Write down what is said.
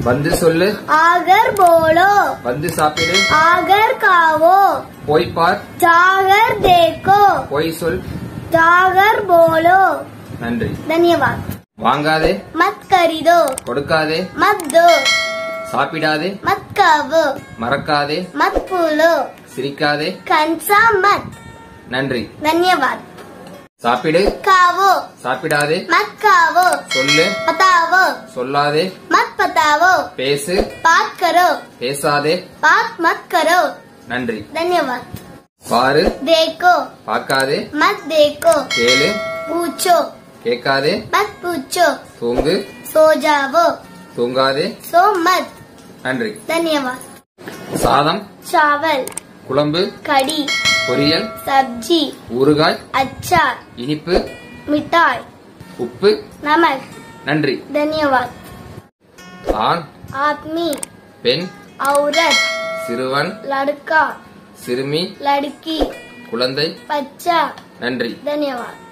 வந்து சொல்லு आगर बोलो வந்து சாப்பிடு आगर खाओ போய் பார் जागर देखो போய் சொல் जागर बोलो நன்றி धन्यवाद வாங்காதே मत खरीदो கொடுக்காதே मत दो சாப்பிடாதே मत खाओ மறக்காதே मत भूलो சிரிக்காதே कंसा मत நன்றி धन्यवाद சாப்பிடு खाओ சாப்பிடாதே मत खाओ சொல்லு बताओ சொல்லாதே मत बताओ பேசு बात करो பேசாதே बात मत करो நன்றி धन्यवाद பாரு देखो பார்க்காதே मत देखो கேளு पूछो கேட்காதே मत पूछो தூங்கு सो जाओ தூங்காதே सो मत நன்றி धन्यवाद சாதம் चावल குழம்பு कड़ी பொரியல் सब्जी ஊறுகாய் अचार இனிப்பு मिठाई உப்பு नमक நன்றி धन्यवाद ஆண் आदमी பெண் औरत சிறுவன் लड़का சிறுமி लड़की குழந்தை बच्चा நன்றி धन्यवाद